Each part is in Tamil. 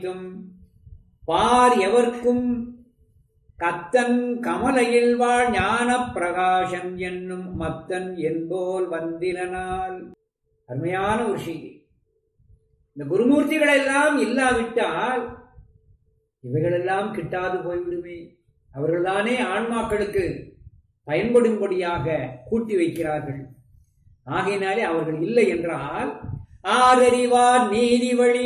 அன்பனைத்தும் பார் எவர்க்கும் கத்தன் கமலையில் வாழ் ஞான பிரகாசம் என்னும் மத்தன் என்போல் வந்திலனால் அருமையான ஒரு செய்தி இந்த குருமூர்த்திகள் எல்லாம் இல்லாவிட்டால் இவைகளெல்லாம் கிட்டாது போய்விடுமே அவர்கள்தானே ஆன்மாக்களுக்கு பயன்படும்படியாக கூட்டி வைக்கிறார்கள் ஆகையினாலே அவர்கள் இல்லை என்றால் ஆதறிவார் நீதி வழி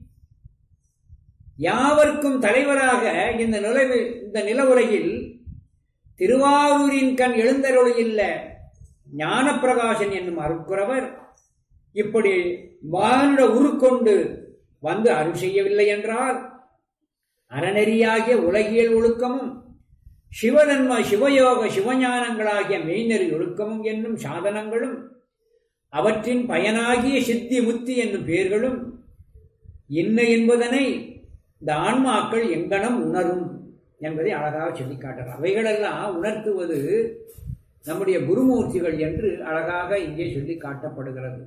யாவர்க்கும் தலைவராக இந்த நிலவு இந்த நில உலகில் திருவாரூரின் கண் எழுந்தருளியுள்ள ஞானப்பிரகாசன் என்னும் அருட்குறவர் இப்படி மானுட உருக்கொண்டு வந்து அருள் செய்யவில்லை என்றால் அறநெறியாகிய உலகியல் ஒழுக்கமும் சிவதன்ம சிவயோக சிவஞானங்களாகிய மெய்நெறி ஒழுக்கமும் என்னும் சாதனங்களும் அவற்றின் பயனாகிய சித்தி முத்தி என்னும் பெயர்களும் என்ன என்பதனை இந்த ஆன்மாக்கள் எங்கனம் உணரும் என்பதை அழகாக சொல்லி காட்டுறார் அவைகளெல்லாம் உணர்த்துவது நம்முடைய குருமூர்த்திகள் என்று அழகாக இங்கே சொல்லி காட்டப்படுகிறது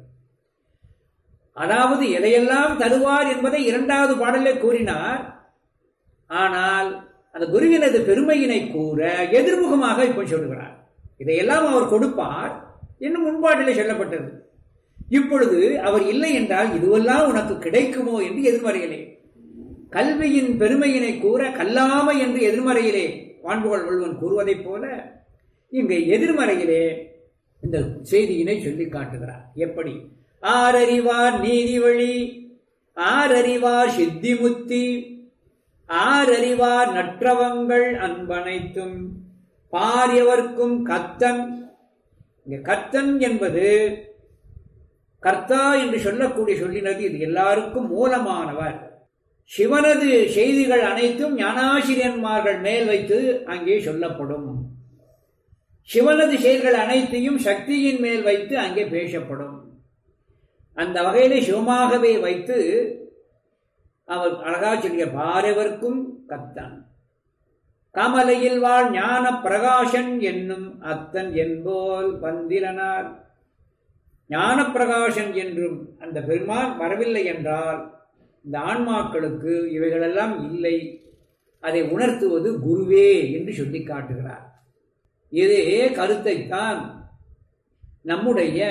அதாவது எதையெல்லாம் தருவார் என்பதை இரண்டாவது பாடலே கூறினார் ஆனால் அந்த குருவினது பெருமையினை கூற எதிர்முகமாக இப்ப சொல்கிறார் இதையெல்லாம் அவர் கொடுப்பார் இன்னும் முன்பாட்டிலே சொல்லப்பட்டது இப்பொழுது அவர் இல்லை என்றால் இதுவெல்லாம் உனக்கு கிடைக்குமோ என்று எதிர்மறையிலே கல்வியின் பெருமையினை கூற கல்லாமை என்று எதிர்மறையிலே வான்புகள் வள்ளுவன் கூறுவதைப் போல இங்கு எதிர்மறையிலே இந்த செய்தியினை சொல்லி காட்டுகிறார் எப்படி ஆரறிவார் நீதி வழி ஆரறிவார் சித்தி முத்தி ஆரறிவார் நற்றவங்கள் அன்பனைத்தும் பாரியவர்க்கும் கத்தன் இங்க கத்தன் என்பது கர்த்தா என்று சொல்லக்கூடிய சொல்லினது இது எல்லாருக்கும் மூலமானவர் சிவனது செய்திகள் அனைத்தும் ஞானாசிரியன்மார்கள் மேல் வைத்து அங்கே சொல்லப்படும் சிவனது செயல்கள் அனைத்தையும் சக்தியின் மேல் வைத்து அங்கே பேசப்படும் அந்த வகையிலே சிவமாகவே வைத்து அவர் அழகா சொல்லிய பாரவர்க்கும் கத்தான் கமலையில் வாழ் ஞான பிரகாசன் என்னும் அத்தன் என்போல் வந்திரனார் ஞான பிரகாசன் என்றும் அந்த பெருமான் வரவில்லை என்றால் இந்த ஆன்மாக்களுக்கு இவைகளெல்லாம் இல்லை அதை உணர்த்துவது குருவே என்று சொல்லி காட்டுகிறார் இதே கருத்தைத்தான் நம்முடைய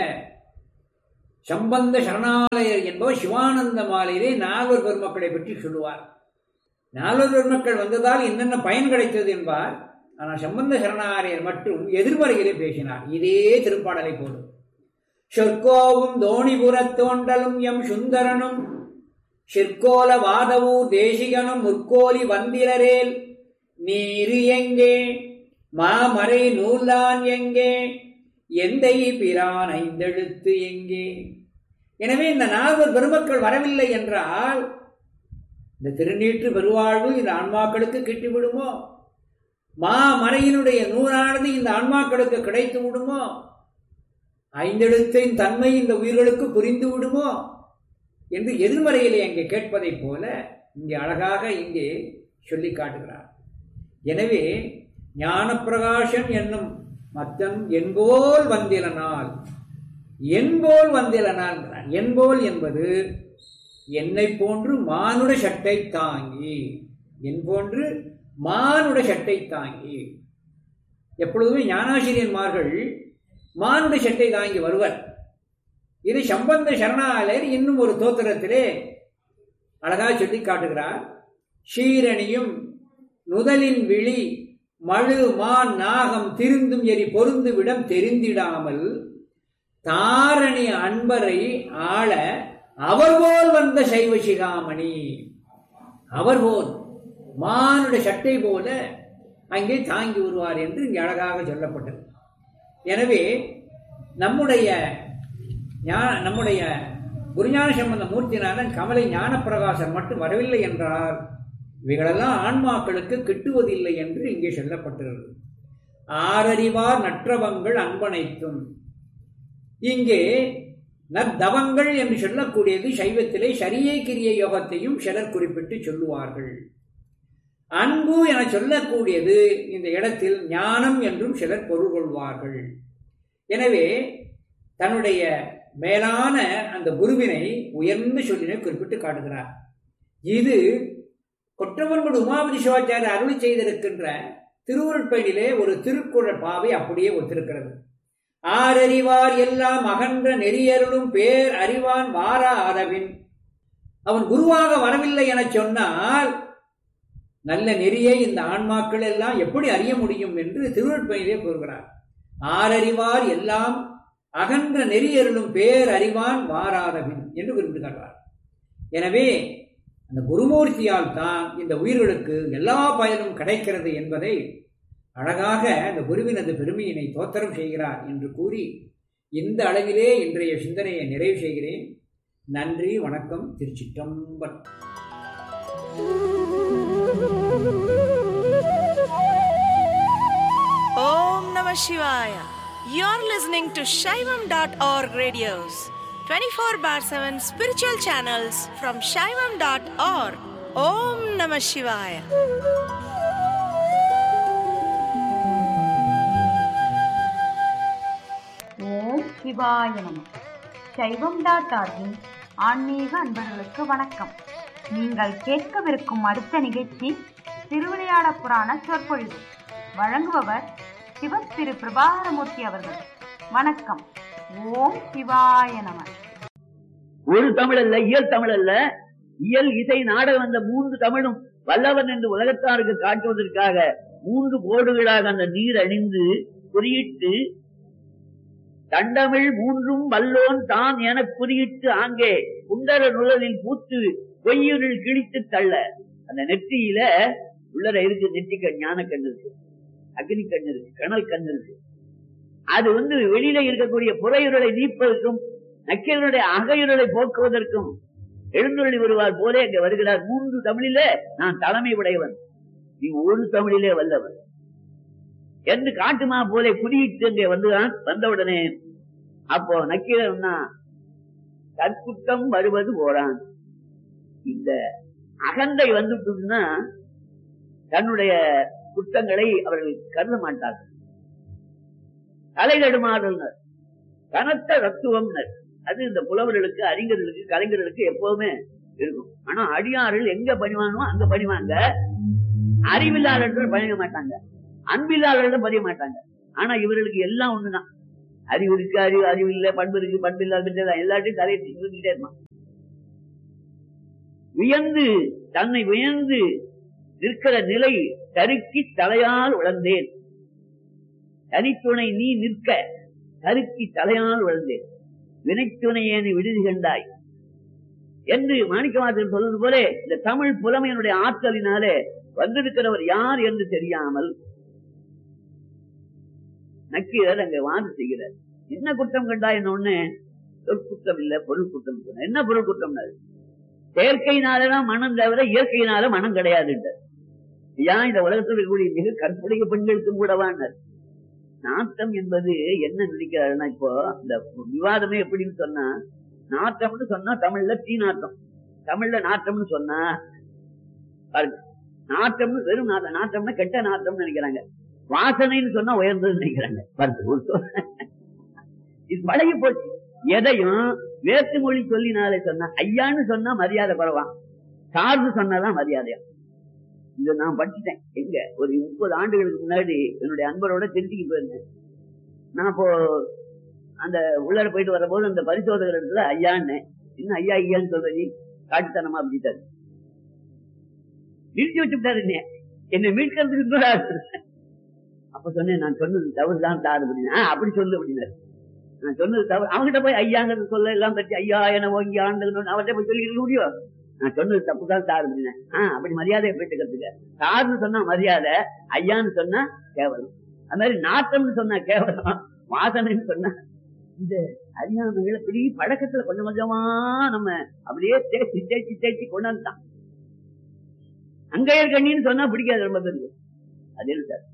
சம்பந்த சரணாலயர் என்பவர் சிவானந்த மாலையிலே நால்வர் பெருமக்களை பற்றி சொல்லுவார் நால்வர் பெருமக்கள் வந்ததால் என்னென்ன பயன் கிடைத்தது என்பார் ஆனால் சம்பந்த சரணாலயர் மட்டும் எதிர்மறையிலே பேசினார் இதே திருப்பாடலை போலும் சொற்கோவும் தோணிபுரத் தோண்டலும் எம் சுந்தரனும் சிற்கோல வாதவூர் தேசிகனும் முற்கோலி வந்திரரேல் நீரு எங்கே மாமறை நூலான் எங்கே எந்தை பிரான் ஐந்தெழுத்து எங்கே எனவே இந்த நால்வர் பெருமக்கள் வரவில்லை என்றால் இந்த திருநீற்று பெருவாழ்வு இந்த ஆன்மாக்களுக்கு கிட்டிவிடுமோ மாமறையினுடைய நூறானது இந்த ஆன்மாக்களுக்கு கிடைத்து விடுமோ ஐந்தெழுத்தின் தன்மை இந்த உயிர்களுக்கு புரிந்து விடுமோ என்று எதிர்மறையிலே அங்கே கேட்பதைப் போல இங்கே அழகாக இங்கே சொல்லி காட்டுகிறார் எனவே ஞானப்பிரகாசன் என்னும் மத்தன் என்போல் வந்திலனால் என்போல் வந்திலனால் என்போல் என்பது என்னை போன்று மானுட சட்டை தாங்கி என் போன்று மானுட சட்டை தாங்கி எப்பொழுதுமே ஞானாசிரியன்மார்கள் மானுட சட்டை தாங்கி வருவர் இது சம்பந்த சரணாலயர் இன்னும் ஒரு தோத்திரத்திலே அழகா சொல்லி காட்டுகிறார் ஷீரணியும் நுதலின் விழி மழு மான் நாகம் திருந்தும் எரி பொருந்து விடம் தெரிந்திடாமல் தாரணி அன்பரை ஆள அவர் போல் வந்த சைவ சிகாமணி அவர் போல் மானுட சட்டை போல அங்கே தாங்கி வருவார் என்று இங்கே அழகாக சொல்லப்பட்டது எனவே நம்முடைய நம்முடைய குருஞான சம்பந்த மூர்த்தினால கமலை ஞானப்பிரகாசம் மட்டும் வரவில்லை என்றால் இவைகளெல்லாம் ஆன்மாக்களுக்கு கிட்டுவதில்லை என்று இங்கே சொல்லப்பட்டுள்ளது ஆரறிவார் நற்றவங்கள் அன்பனைத்தும் இங்கே நத்தவங்கள் என்று சொல்லக்கூடியது சைவத்திலே சரியை கிரிய யோகத்தையும் சிலர் குறிப்பிட்டு சொல்லுவார்கள் அன்பு என சொல்லக்கூடியது இந்த இடத்தில் ஞானம் என்றும் சிலர் பொருள் கொள்வார்கள் எனவே தன்னுடைய மேலான அந்த குருவினை உயர்ந்த சொல்லினை குறிப்பிட்டு காட்டுகிறார் இது கொற்றவன்குடி உமாபதி சிவாச்சாரியர் அருளி செய்திருக்கின்ற திருவுருட்பயனிலே ஒரு திருக்குறள் பாவை அப்படியே ஒத்திருக்கிறது ஆரறிவார் எல்லாம் அகன்ற நெறியருளும் பேர் அறிவான் வாரா ஆதவின் அவன் குருவாக வரவில்லை என சொன்னால் நல்ல நெறியை இந்த ஆன்மாக்கள் எல்லாம் எப்படி அறிய முடியும் என்று திருவள்ளுவரிலே கூறுகிறார் ஆரறிவார் எல்லாம் அகன்ற நெறியருளும் பேர் அறிவான் வாராதவின் என்று குறிப்பிடுகிறார் எனவே அந்த குருமூர்த்தியால் தான் இந்த உயிர்களுக்கு எல்லா பயனும் கிடைக்கிறது என்பதை அழகாக அந்த குருவினது பெருமையினை தோத்திரம் செய்கிறார் என்று கூறி இந்த அளவிலே இன்றைய சிந்தனையை நிறைவு செய்கிறேன் நன்றி வணக்கம் திருச்சிற்றம்பலம் Om Namah Shivaya. You're listening to Shaivam.org radios, 24 bar 7 spiritual channels from Shaivam.org. Om Namah Shivaya. ஓம் சிவாய நம சைவம் டாட் ஆர்கின் ஆன்மீக அன்பர்களுக்கு வணக்கம் நீங்கள் கேட்கவிருக்கும் அடுத்த நிகழ்ச்சி திருவிளையாட புராண சொற்பொழிவு வழங்குபவர் சிவ திரு பிரபாகரமூர்த்தி அவர்கள் வணக்கம் ஓம் சிவாய நம ஒரு தமிழ் அல்ல இயல் தமிழ் அல்ல இயல் இசை நாடகம் அந்த மூன்று தமிழும் வல்லவன் என்று உலகத்தாருக்கு காட்டுவதற்காக மூன்று கோடுகளாக அந்த நீர் அணிந்து குறியிட்டு தண்டமிழ் மூன்றும் வல்லோன் தான் என குறியிட்டு ஆங்கே குண்டர நுழலில் பூத்து பொய்யுரில் கிழித்து தள்ள அந்த நெற்றியில உள்ளர இருக்கு நெற்றிக்கண் ஞான கண் இருக்கு அக்னி கண் இருக்கு கணல் கண் இருக்கு அது வந்து வெளியில இருக்கக்கூடிய புறையுரலை நீப்பதற்கும் நக்கீரனுடைய அகையுரலை போக்குவதற்கும் எழுந்துள்ளி வருவார் போலே அங்க வருகிறார் மூன்று தமிழிலே நான் தலைமை உடையவன் நீ ஒரு தமிழிலே வல்லவன் என்று காட்டுமா போலே குறியிட்டு அங்கே வந்துதான் வந்தவுடனே அப்போ நக்கீரன்னா கற்குற்றம் வருவது போறான் இந்த அகந்தை வந்துட்டுன்னா தன்னுடைய குற்றங்களை அவர்கள் கருத மாட்டார்கள் தலைநடுமாறல்னர் கனத்த ரத்துவம்னர் அது இந்த புலவர்களுக்கு அறிஞர்களுக்கு கலைஞர்களுக்கு எப்போதுமே இருக்கும் ஆனா அடியார்கள் எங்க பணிவானோ அங்க பணிவாங்க அறிவில்லாதவர்கள் பணிய மாட்டாங்க அன்பில்லாதவர்கள் பதிய மாட்டாங்க ஆனா இவர்களுக்கு எல்லாம் ஒண்ணுதான் அறிவு இருக்கு அறிவு அறிவு இல்ல பண்பு இருக்கு பண்பு இல்லாத எல்லாத்தையும் தலையை தூக்கிட்டே இருப்பான் வியந்து தன்னை வியந்து நிற்கிற நிலை தருக்கி தலையால் உழந்தேன் தனித்துணை நீ நிற்க தருக்கி தலையால் உழந்தேன் வினைத்துணையேனை விடுதி கண்டாய் என்று மாணிக்கவாசகர் சொல்வது போல இந்த தமிழ் புலமையினுடைய ஆற்றலினாலே வந்திருக்கிறவர் யார் என்று தெரியாமல் நக்கீரர் அங்க வாது செய்கிறார் என்ன குற்றம் கண்டாய் ஒண்ணு சொற்குற்றம் இல்ல பொருள் குற்றம் சொன்ன என்ன பொருள் குற்றம் செயற்கையினாலதான் மனம் தவிர இயற்கையினால மனம் கிடையாது ஏன் இந்த உலகத்தில் இருக்கக்கூடிய மிக கற்புடைய பெண்களுக்கும் கூடவானர் நாட்டம் என்பது என்ன நினைக்கிறாருன்னா இப்போ இந்த விவாதமே எப்படின்னு சொன்னா நாட்டம்னு சொன்னா தமிழ்ல தீ நாட்டம் தமிழ்ல நாட்டம்னு சொன்னா பாருங்க நாட்டம்னு வெறும் நாட்டம் நாட்டம்னா கெட்ட நாட்டம்னு நினைக்கிறாங்க வாசனைன்னு சொன்னா உயர்ந்ததுன்னு நினைக்கிறாங்க பாருங்க ஒரு சொல். இது பழகி போச்சு எதையும் வேற்று மொழி சொல்லினாலே சொன்னா ஐயான்னு சொன்னா மரியாதை குறைவான் சார்பு சொன்னாதான் மரியாதையா இதை நான் படிச்சுட்டேன் எங்க ஒரு முப்பது ஆண்டுகளுக்கு முன்னாடி என்னுடைய அன்பரோட திருச்சிக்கு போயிருந்தேன் நான் இப்போ அந்த உள்ளார போயிட்டு வரும்போது அந்த பரிசோதகர் இடத்துல ஐயான்னு இன்னும் ஐயா ஐயான்னு சொல்ற நீ காட்டுத்தனமா அப்படிட்டாரு நிறுத்தி வச்சுட்டாரு என்னை. என்னை மீட்கிறதுக்கு இன்னொரு ஆள் இருந்தார். அப்ப சொன்னேன் நான் சொன்னது தவறு தான் சார் அப்படின்னு "ஆ, அப்படி சொல்லு அப்படின்னாரு நான் சொன்னது தவறு அவங்ககிட்ட போய் ஐயாங்கிறது சொல்ல எல்லாம் பற்றி ஐயா என ஓங்கி ஆண்டுகள் அவர்கிட்ட போய் சொல்லிக்க முடியும் நான் சொன்னது தப்பு தான் சார் அப்படின்னு ஆஹ் அப்படி மரியாதையை போயிட்டு கத்துக்க சார்னு சொன்னா மரியாதை ஐயான்னு சொன்னா கேவலம் அது மாதிரி நாட்டம்னு சொன்னா கேவலம் வாசனைன்னு சொன்னா இந்த அறியாமைகளை இப்படி பழக்கத்துல கொஞ்சம் கொஞ்சமா நம்ம அப்படியே தேய்ச்சி தேய்ச்சி தேய்ச்சி கொண்டாந்துட்டான் அங்கையர் கண்ணின்னு சொன்னா பிடிக்காது ரொம்ப பேருக்கு அது என்ன சார்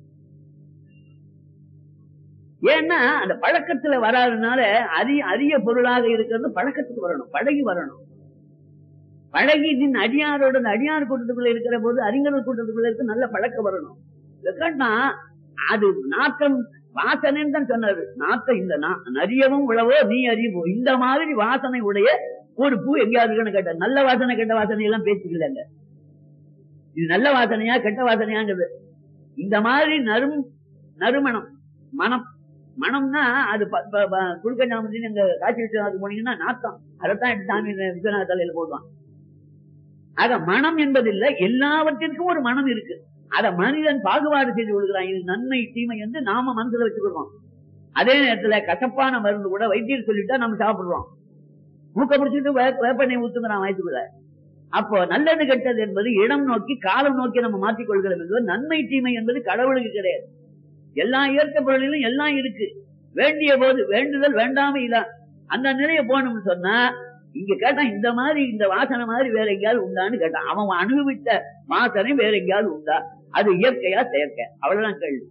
ஏன்னா அந்த பழக்கத்துல வராதனால அரிய அரிய பொருளாக இருக்கிறது பழக்கத்துக்கு வரணும் பழகி வரணும் பழகி நின் அடியாரோட அந்த அடியார் கூட்டத்துக்குள்ள இருக்கிற போது அறிஞர்கள் கூட்டத்துக்குள்ள இருக்க நல்ல பழக்கம் வரணும் இல்லைன்னா அது நாட்டம் வாசனைன்னு தான் சொன்னாரு நாட்டம் இந்த நா- நரியவும் உழவோ நீ அறிவோ இந்த மாதிரி வாசனை உடைய ஒரு பூ எங்கேயாவது இருக்குன்னு கேட்டார் நல்ல வாசனை கெட்ட வாசனை எல்லாம் பேச்சுக்கலங்க இது நல்ல வாசனையா கெட்ட வாசனையாங்கிறது இந்த மாதிரி நறும் நறுமணம் மனம் மனம்னா அது குழுக்க ஞாபகத்தின் எங்க காட்சி விஸ்வநாதத்துக்கு போனீங்கன்னா நாத்தம் அதைத்தான் எடுத்து சாமி விஸ்வநாத தலையில போடுவான் ஆக மனம் என்பதில்லை எல்லாவற்றிற்கும் ஒரு மனம் இருக்கு அத மனிதன் பாகுபாடு செய்து கொள்கிறான் இது நன்மை தீமை என்று நாம மனசுல வச்சுக்கிறோம் அதே நேரத்துல கசப்பான மருந்து கூட வைத்தியர் சொல்லிட்டா நம்ம சாப்பிடுறோம் மூக்க பிடிச்சிட்டு வே- வேப்பெண்ணெய் ஊத்துங்கிறான் வயிற்றுக்குள்ள அப்போ நல்லது கெட்டது என்பது இடம் நோக்கி காலம் நோக்கி நம்ம மாற்றிக் கொள்கிறோம் என்பது நன்மை தீமை என்பது கடவுளுக்கு கிடையாது எல்லா இயற்கை பொருளிலும் எல்லாம் இருக்கு வேண்டிய போது வேண்டுதல் வேண்டாம இல்ல அந்த நிலைய போகணும்னு சொன்னா இங்க கேட்டான் இந்த மாதிரி இந்த வாசனை மாதிரி வேற எங்கேயாவது உண்டான்னு கேட்டான் அவன் அனுபவித்த வாசனை வேற எங்கேயாவது உண்டா அது இயற்கையா செயற்கை அவ்வளவுதான் கேள்வி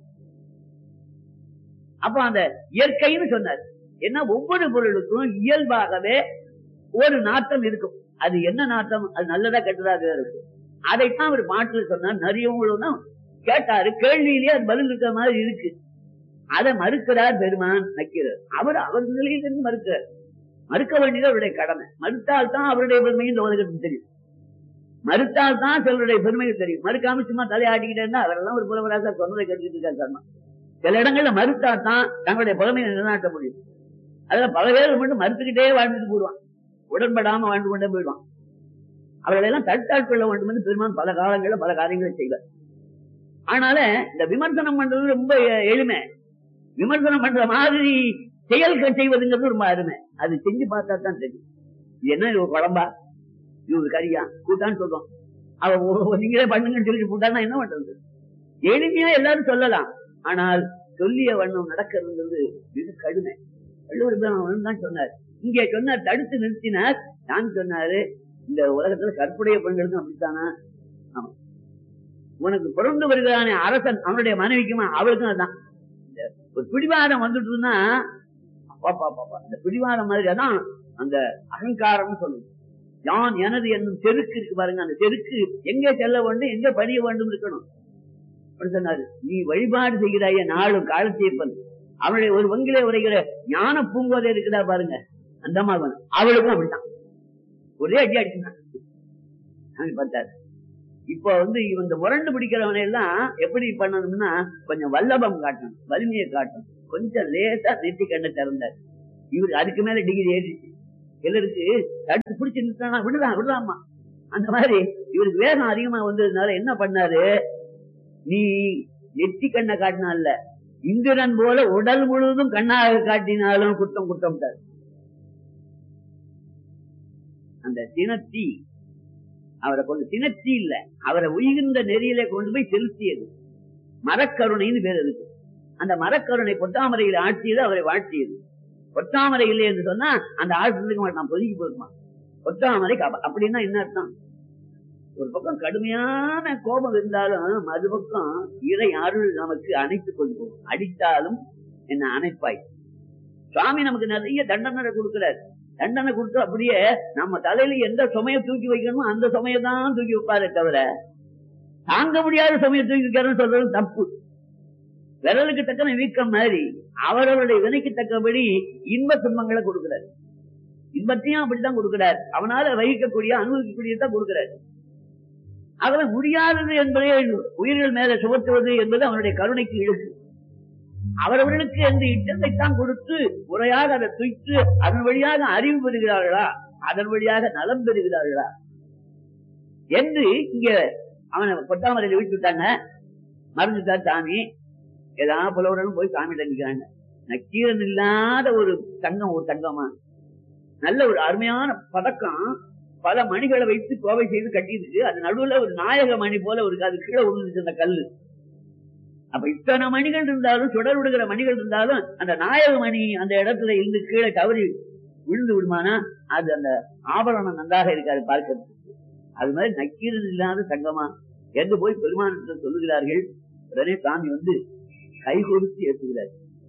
அப்ப அந்த இயற்கைன்னு சொன்னார் ஏன்னா ஒவ்வொரு பொருளுக்கும் இயல்பாகவே ஒரு நாட்டம் இருக்கும் அது என்ன நாட்டம் அது நல்லதா கெட்டதாக இருக்கும் அதைத்தான் அவர் பாட்டுல சொன்னார் நிறையவங்களும் தான் கேட்டாரு கேள்வியிலேயே அது பதில் இருக்கிற மாதிரி இருக்கு அதை மறுக்கிறார் பெருமான் நக்கிறார் அவர் அவர் நிலையிலிருந்து மறுக்கிறார் மறுக்க வேண்டியது அவருடைய கடமை மறுத்தால் தான் அவருடைய பெருமை இந்த உலகத்துக்கு தெரியும் மறுத்தால் தான் சிலருடைய பெருமை தெரியும் மறுக்காம சும்மா தலையாட்டிக்கிட்டே இருந்தா அவரெல்லாம் ஒரு புலவராக சொன்னதை கேட்டுக்கிட்டு இருக்காரு சர்மா சில இடங்கள்ல மறுத்தா தான் தங்களுடைய புலமையை நிலைநாட்ட முடியும் அதுல பல பேர் மட்டும் மறுத்துக்கிட்டே வாழ்ந்துட்டு போடுவான் உடன்படாம வாழ்ந்து கொண்டே போயிடுவான் அவர்களை எல்லாம் தடுத்தாட்கொள்ள வேண்டும் என்று பெருமான் பல காலங்களில் பல காரியங்களை செய்வார் ஆனால இந்த விமர்சனம் பண்றது ரொம்ப எ- எளிமை விமர்சனம் பண்ற மாதிரி செயல்கள் செய்வதுங்கிறது ரொம்ப அருமை அது செஞ்சு பார்த்தா தான் தெரியும் இது என்ன இது ஒரு குழம்பா இது ஒரு கறியா கூட்டான்னு சொல்றோம் அவ ஒ- ஒ- நீங்களே பண்ணுங்கன்னு சொல்லிட்டு போட்டான்னா என்ன பண்றது எளிமையா எல்லாரும் சொல்லலாம் ஆனால் சொல்லிய வண்ணம் நடக்கிறதுங்கிறது மிக கடுமை வள்ளுவர் பெருமான் தான் சொன்னார் இங்கே சொன்னார் தடுத்து நிறுத்தினார் நான் சொன்னாரு இந்த உலகத்துல கற்புடைய பெண்களுக்கும் அப்படித்தானா ஆமா உனக்கு பிறந்து வருகிறானே அரசன் அவனுடைய மனைவிக்குமா அவளுக்கும் அதான் இந்த ஒரு பிடிவாதம் வந்துட்டுன்னா பாப்பா பாப்பா இந்த பிடிவாதம் மாதிரி அதான் அந்த அகங்காரம்னு சொல்லுது யான் எனது என்னும் செருக்கு இருக்கு பாருங்க அந்த செருக்கு எங்கே செல்ல வேண்டும் எங்கே பணிய வேண்டும் இருக்கணும் அப்படி சொன்னாரு நீ வழிபாடு செய்கிறாய நாளும் காலத்தீர்ப்பன் அவனுடைய ஒரு வங்கிலே உரைகிற ஞான பூங்கோதை இருக்குதா பாருங்க அந்த மாதிரி அவளுக்கும் அப்படித்தான் ஒரே அடி அடிச்சுதான் சாமி பார்த்தாரு இப்போ வந்து இவன் இந்த முரண்டு பிடிக்கிறவனை எல்லாம் எப்படி பண்ணணும்னா கொஞ்சம் வல்லபம் காட்டணும் வலிமையை காட்டணும் கொஞ்சம் லேசா நெத்தி கண்ணை திறந்தார் இவருக்கு அதுக்கு மேல டிகிரி ஏறிச்சு சிலருக்கு தடுத்து பிடிச்சு நிறுத்தானா விடுதான் விடுதாம்மா அந்த மாதிரி இவருக்கு வேகம் அதிகமா வந்ததுனால என்ன பண்ணாரு நீ நெத்தி கண்ணை காட்டினால இந்திரன் போல உடல் முழுவதும் கண்ணாக காட்டினாலும் குற்றம் குற்றம் அந்த தினத்தி அவரை கொண்டு தினத்தி இல்ல அவரை உயிர்ந்த நெறியில கொண்டு போய் செலுத்தியது மரக்கருணைன்னு பேர் இருக்கு அந்த மரக்கருணை பொத்தாமரையில் ஆட்சியது அவரை வாழ்த்தியது பொத்தாமரை இல்லை என்று சொன்னா அந்த ஆழ்த்துக்கு மாட்டான் பொதுக்கி போயிருமா பொத்தாமரை கப- அப்படின்னா என்ன அர்த்தம் ஒரு பக்கம் கடுமையான கோபம் இருந்தாலும் மறுபக்கம் இறை அருள் நமக்கு அணைத்துக் கொண்டு போகும் அடித்தாலும் என்ன அணைப்பாய் சுவாமி நமக்கு நிறைய தண்டனை கொடுக்கிறார் தண்டனை கொடுத்து அப்படியே நம்ம தலையில எந்த சுமையை தூக்கி வைக்கணுமோ அந்த சுமையை தான் தூக்கி வைப்பாரே தவிர தாங்க முடியாத சுமையை தூக்கி வைக்கிறேன்னு சொல்றது தப்பு விரலுக்கு தக்கன வீக்கம் மாதிரி அவரவருடைய வினைக்கு தக்கபடி இன்ப துன்பங்களை கொடுக்கிறார் இன்பத்தையும் அப்படித்தான் கொடுக்கிறார் அவனால வகிக்கக்கூடிய அனுபவிக்கக்கூடியதான் கொடுக்கிறார் ஆகவே முடியாதது என்பதே உயிர்கள் மேல சுமத்துவது என்பது அவனுடைய கருணைக்கு இழுக்கு அவரவர்களுக்கு அந்த இட்டத்தைத்தான் கொடுத்து முறையாக அதை துய்த்து அதன் வழியாக அறிவு பெறுகிறார்களா அதன் வழியாக நலம் பெறுகிறார்களா என்று இங்க அவனை பொட்டாமரையில விட்டுட்டாங்க மறந்துட்டார் சாமி ஏதாவது புலவர்களும் போய் சாமி நிக்கிறாங்க நக்கீரன் இல்லாத ஒரு தங்கம் ஒரு தங்கமா நல்ல ஒரு அருமையான பதக்கம் பல மணிகளை வைத்து கோவை செய்து கட்டியிருக்கு அது நடுவுல ஒரு நாயக மணி போல ஒரு அது கீழே விழுந்துச்சு அந்த கல்லு அப்ப இத்தனை மணிகள் இருந்தாலும் சுடர் விடுகிற மணிகள் இருந்தாலும் அந்த நாயக மணி அந்த இடத்துல இருந்து கீழே தவறி விழுந்து விடுமானா அது அந்த ஆபரணம் நன்றாக இருக்காது பார்க்கிறது அது மாதிரி நக்கீரன் இல்லாத தங்கமா என்று போய் பெருமானத்தில் சொல்லுகிறார்கள் உடனே சாமி வந்து கை கொடுத்து ஏற்றுகிறார்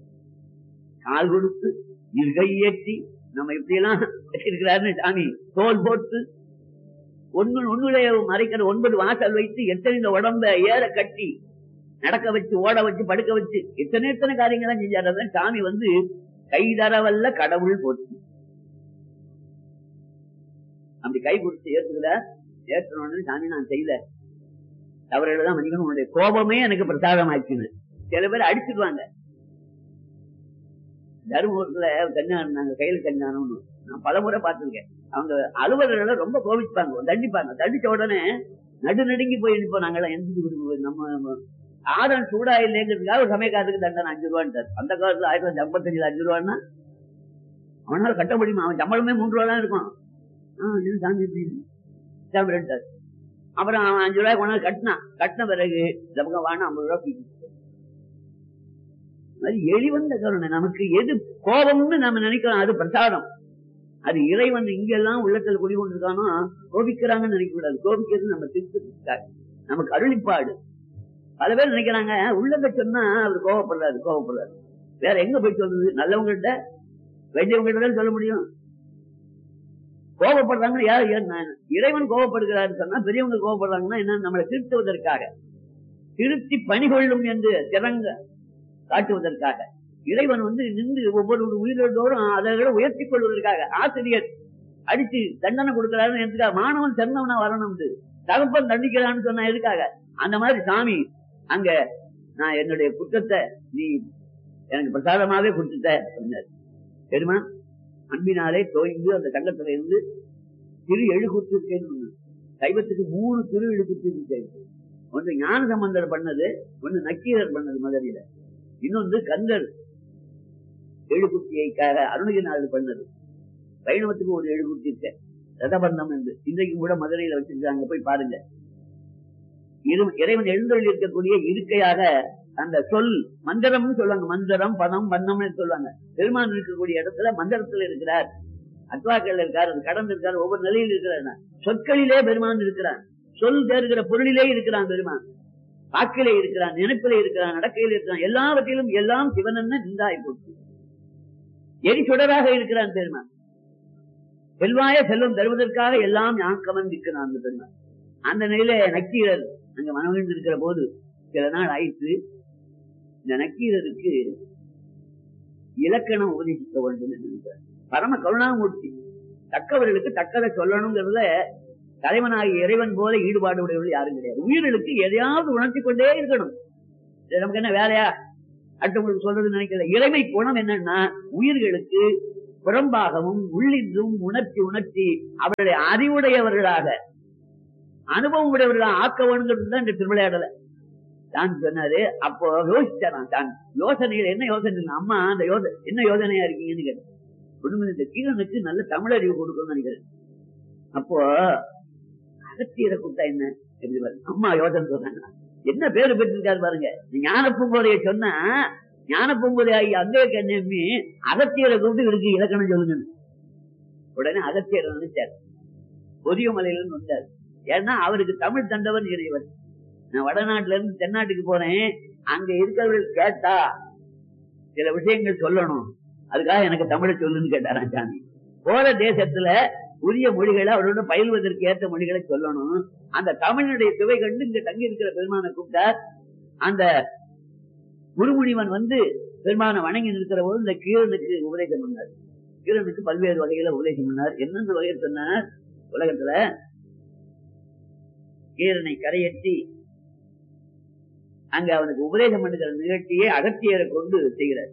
கால் கொடுத்து இருகை ஏற்றி நம்ம இப்படி எல்லாம் வச்சிருக்கிறாருன்னு சாமி தோல் போட்டு ஒன்னு ஒன்னுடைய மறைக்கிற ஒன்பது வாசல் வைத்து எத்தனை இந்த உடம்ப ஏற கட்டி நடக்க வச்சு ஓட வச்சு படுக்க வச்சு எத்தனை எத்தனை காரியங்கள்லாம் செஞ்சாரு அதான் சாமி வந்து கைதரவல்ல கடவுள் போட்டு அப்படி கை கொடுத்து ஏற்றுக்கிற ஏற்றணும்னு சாமி நான் செய்யல தவறுகளை தான் மன்னிக்கணும் உன்னுடைய கோபமே எனக்கு பிரசாதம் ஆச்சுன்னு சில பேர் அடிச்சிடுவாங்க தருமபுரத்துல கல்யாணம் நாங்க கையில் கல்யாணம்னு நான் பலமுறை பார்த்திருக்கேன் அவங்க அலுவலர்கள் ரொம்ப கோபிப்பாங்க தண்டிப்பாங்க தண்டிச்ச உடனே நடு நடுங்கி போய் நிற்போம் நாங்களாம் எந்த நம்ம ஆதன் சூடா இல்லைங்கிறதுக்காக ஒரு சமயக்காரத்துக்கு தண்டனை அஞ்சு ரூபான்ட்டார் அந்த காலத்துல ஆயிரத்தி தொள்ளாயிரத்தி ஐம்பத்தஞ்சுல அஞ்சு ரூபான்னா அவனால கட்ட முடியுமா அவன் சம்பளமே மூன்று ரூபா தான் இருக்கும் ஆஹ் இது சாமி எப்படி சாமி ரெண்டார் அப்புறம் அவன் அஞ்சு ரூபாய் கொண்டாந்து கட்டினான் கட்டின பிறகு இந்த பக்கம் வாங்க ஐம்பது ரூபா பீச்சு அது எளிவந்த கருணை நமக்கு எது கோபம்னு நம்ம நினைக்கிறோம் அது பிரசாதம் அது இறைவன் இங்கெல்லாம் உள்ளத்தில் குடிகொண்டிருக்கானோ கோபிக்கிறாங்கன்னு நினைக்க கூடாது கோபிக்கிறது நம்ம திருத்த நமக்கு அருளிப்பாடு பல பேர் நினைக்கிறாங்க உள்ளங்க சொன்னா அவர் கோவப்படுறாரு கோவப்படுறாரு வேற எங்க போய் சொல்றது நல்லவங்கள்ட்ட வைத்தியவங்கள்ட்ட சொல்ல முடியும் கோபப்படுறாங்கன்னு யார் யார் நான் இறைவன் கோபப்படுகிறாரு சொன்னா பெரியவங்க கோபப்படுறாங்கன்னா என்ன நம்மளை திருத்துவதற்காக திருத்தி பணிகொள்ளும் என்று திறங்க காட்டுவதற்காக இறைவன் வந்து நின்று ஒவ்வொரு உயிரோடும் அதை விட உயர்த்தி கொள்வதற்காக ஆசிரியர் அடிச்சு தண்டனை கொடுக்கிறாருன்னு எதுக்காக மாணவன் சிறந்தவனா வரணும் தகப்பன் தண்டிக்கிறான்னு சொன்னா எதுக்காக அந்த மாதிரி சாமி அங்க நான் என்னுடைய குற்றத்தை நீ எனக்கு பிரசாதமாவே கொடுத்துட்ட அப்படின்னாரு தெரியுமா அன்பினாலே தோய்ந்து அந்த தங்கத்துல இருந்து திரு எழுகுத்து இருக்கேன்னு சைவத்துக்கு மூணு திரு எழுகுத்து இருக்கு ஒன்று ஞான சம்பந்தர் பண்ணது ஒன்று நக்கீரர் பண்ணது மதுரையில இன்னொன்று கந்தர் எழுகுத்தியைக்காக அருணகிரிநாதர் பண்ணது வைணவத்துக்கு ஒரு எழுகுத்தி இருக்க ரதபந்தம் என்று இன்றைக்கும் கூட மதுரையில வச்சிருக்காங்க போய் பாருங்க இரு- இறைவன் எழுந்தொழி இருக்கக்கூடிய இருக்கையாக அந்த சொல் மந்திரம்னு சொல்லுவாங்க மந்திரம் பதம் பந்தம்னு சொல்லுவாங்க பெருமான் இருக்கக்கூடிய இடத்துல மந்திரத்துல இருக்கிறார் அத்வாக்கள் இருக்கார் அது கடந்து இருக்கார் ஒவ்வொரு நிலையில் இருக்கிறார் சொற்களிலே பெருமான் இருக்கிறார் சொல் தேர்கிற பொருளிலே இருக்கிறான் பெருமான் வாக்கிலே இருக்கிறான் நினைப்பிலே இருக்கிறான் நடக்கையில் இருக்கிறான் எல்லாவற்றிலும் எல்லாம் சிவனன்னு நின்றாய் போச்சு எரி சுடராக இருக்கிறான் பெருமான் செல்வாய செல்வம் தருவதற்காக எல்லாம் ஞாக்கமன் நிற்கிறான் அந்த பெருமான் அந்த நிலையில நக்கீரர் அங்க மனவிழ்ந்து இருக்கிற போது சில நாள் ஆயிற்று இந்த நக்கீரருக்கு இலக்கணம் உபதேசிக்க வேண்டும் என்று நினைக்கிறார் பரம கருணாமூர்த்தி தக்கவர்களுக்கு தக்கதை சொல்லணுங்கிறதுல தலைவனாகிய இறைவன் போல ஈடுபாடு உடையவர்கள் யாரும் கிடையாது உயிர்களுக்கு எதையாவது உணர்த்தி கொண்டே இருக்கணும் இது நமக்கு என்ன வேலையா அடுத்தவங்களுக்கு சொல்றது நினைக்கல இறைமை குணம் என்னன்னா உயிர்களுக்கு புறம்பாகவும் உள்ளின்றும் உணர்ச்சி உணர்ச்சி அவர்களை அறிவுடையவர்களாக அனுபவம் உடையவர்களாக ஆக்க வேணுங்கிறது தான் இந்த திருவிளையாடல தான் சொன்னாரு அப்போ யோசிச்சாராம் தான் யோசனைகள் என்ன யோசனை அம்மா அந்த யோசனை என்ன யோசனையா இருக்கீங்கன்னு கேட்டேன் ஒண்ணுமே இந்த கீழனுக்கு நல்ல தமிழ் அறிவு கொடுக்கணும்னு நினைக்கிறேன் அப்போ அகத்தியரை கூட்டா என்ன தெரிஞ்சு பாருங்க. அம்மா யோசனை சொல்றாங்க என்ன பேரு பெற்றிருக்காரு பாருங்க ஞான பூங்கோதைய சொன்னா ஞான பூங்கோதை ஆகிய அங்கே கண்ணி அகத்தியரை கூப்பிட்டு இருக்கு இலக்கணம் சொல்லுங்க உடனே அகத்தியர் நினைச்சார் பொதிய மலையில வந்தார் ஏன்னா அவருக்கு தமிழ் தண்டவன் இறைவன் நான் வடநாட்டுல இருந்து தென்னாட்டுக்கு போறேன் அங்க இருக்கிறவர்கள் கேட்டா சில விஷயங்கள் சொல்லணும் அதுக்காக எனக்கு தமிழை சொல்லுன்னு கேட்டாராம் சாமி போற தேசத்துல உரிய மொழிகளை அவரோட பயில்வதற்கு ஏற்ற மொழிகளை சொல்லணும் அந்த தமிழனுடைய சுவை கண்டு இங்க தங்கி இருக்கிற பெருமானை கூப்பிட்டார் அந்த குருமுனிவன் வந்து பெருமானை வணங்கி நிற்கிற போது இந்த கீரனுக்கு உபதேசம் பண்ணார் கீரனுக்கு பல்வேறு வகையில உபதேசம் பண்ணார் என்னென்ன வகையில் சொன்னார் உலகத்துல கீரனை கரையேற்றி அங்க அவனுக்கு உபதேசம் பண்ணுகிற நிகழ்ச்சியை அகத்தியரை கொண்டு செய்கிறார்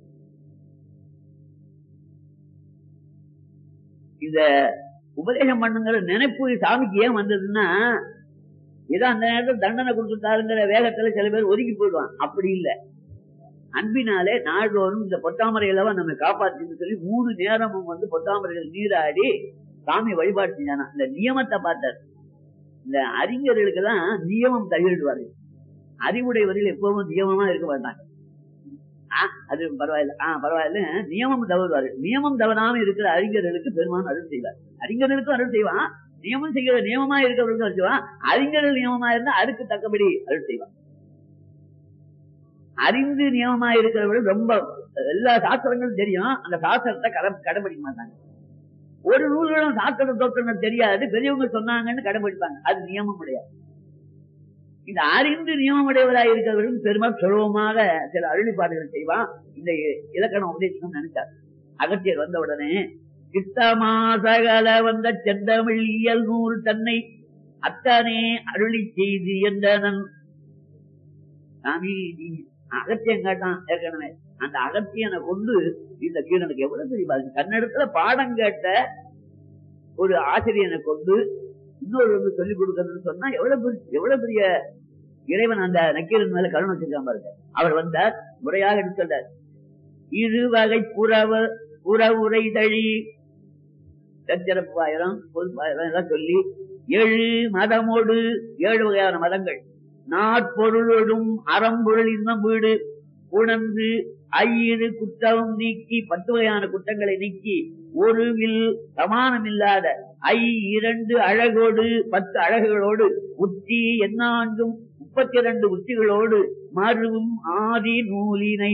இந்த உபதேசம் பண்ணுங்கிற நினைப்பு சாமிக்கு ஏன் வந்ததுன்னா ஏதோ அந்த நேரத்தில் தண்டனை கொடுத்துட்டாருங்கிற வேகத்துல சில பேர் ஒதுக்கி போயிடுவான் அப்படி இல்லை அன்பினாலே நாள்தோறும் இந்த பொத்தாமரையிலவா நம்ம காப்பாற்றுன்னு சொல்லி மூணு நேரமும் வந்து பொத்தாமரையில் நீராடி சாமி வழிபாடு செஞ்சானா இந்த நியமத்தை பார்த்தார் இந்த அறிஞர்களுக்கு தான் நியமம் தகிடுவாரு அறிவுடையவர்கள் எப்பவும் நியமமா இருக்க மாட்டாங்க ஆ, அது பரவாயில்ல ஆ பரவாயில்ல நியமம் தவறுவாரு நியமம் தவறாம இருக்கிற அறிஞர்களுக்கு பெருமான் அருள் செய்வார் அறிஞர்களுக்கும் அருள் செய்வான் நியமம் செய்கிற நியமமா இருக்கிறவர்களுக்கும் அருள் செய்வான் அறிஞர்கள் நியமமா இருந்தா அதுக்கு தக்கபடி அருள் செய்வான் அறிந்து நியமமா இருக்கிறவர்கள் ரொம்ப எல்லா சாஸ்திரங்களும் தெரியும் அந்த சாஸ்திரத்தை கடை கடைபிடிக்க மாட்டாங்க ஒரு நூல்களும் சாஸ்திர தோற்றங்கள் தெரியாது பெரியவங்க சொன்னாங்கன்னு கடைபிடிப்பாங்க அது நியமம் கிடையாது இந்த அறிந்து நியமமுடையவராக இருக்கிறவர்களும் பெருமாள் சுலபமாக சில அருளிப்பாடுகள் செய்வான் இந்த இலக்கணம் உபதேசிக்கணும்னு நினைச்சார் அகத்தியர் வந்த உடனே சித்தமாசகல வந்த செந்தமிழ் இயல் நூல் தன்னை அத்தனே அருளி செய்து என்றனன் சாமி நீ அகத்தியம் கேட்டான் ஏற்கனவே அந்த அகத்தியனை கொண்டு இந்த கீழனுக்கு எவ்வளவு தெரியுமா தன்னிடத்துல பாடம் கேட்ட ஒரு ஆசிரியனை கொண்டு இன்னொரு வந்து சொல்லிக் கொடுக்கறதுன்னு சொன்னா எவ்வளவு பெரிய- எவ்வளவு பெரிய இறைவன் அந்த நக்கீரன் மேல கருணை வச்சிருக்கான் பாருங்க அவர் வந்தார் முறையாக எடுத்து சொல்றார் இரு வகை புறவ புறவுரை தழி சச்சிறப்பு பாயிரம் பொது பாயிரம் எல்லாம் சொல்லி ஏழு மதமோடு ஏழு வகையான மதங்கள் நாட்பொருளோடும் அறம்பொருள் இன்னம் வீடு உணர்ந்து ஐயிரு குற்றம் நீக்கி பத்து வகையான குற்றங்களை நீக்கி ஒரு வில் சமானமில்லாத ஐ இரண்டு அழகோடு பத்து அழகுகளோடு உச்சி எண்ணாண்டும் முப்பத்தி இரண்டு உச்சிகளோடு மருவும் ஆதி நூலினை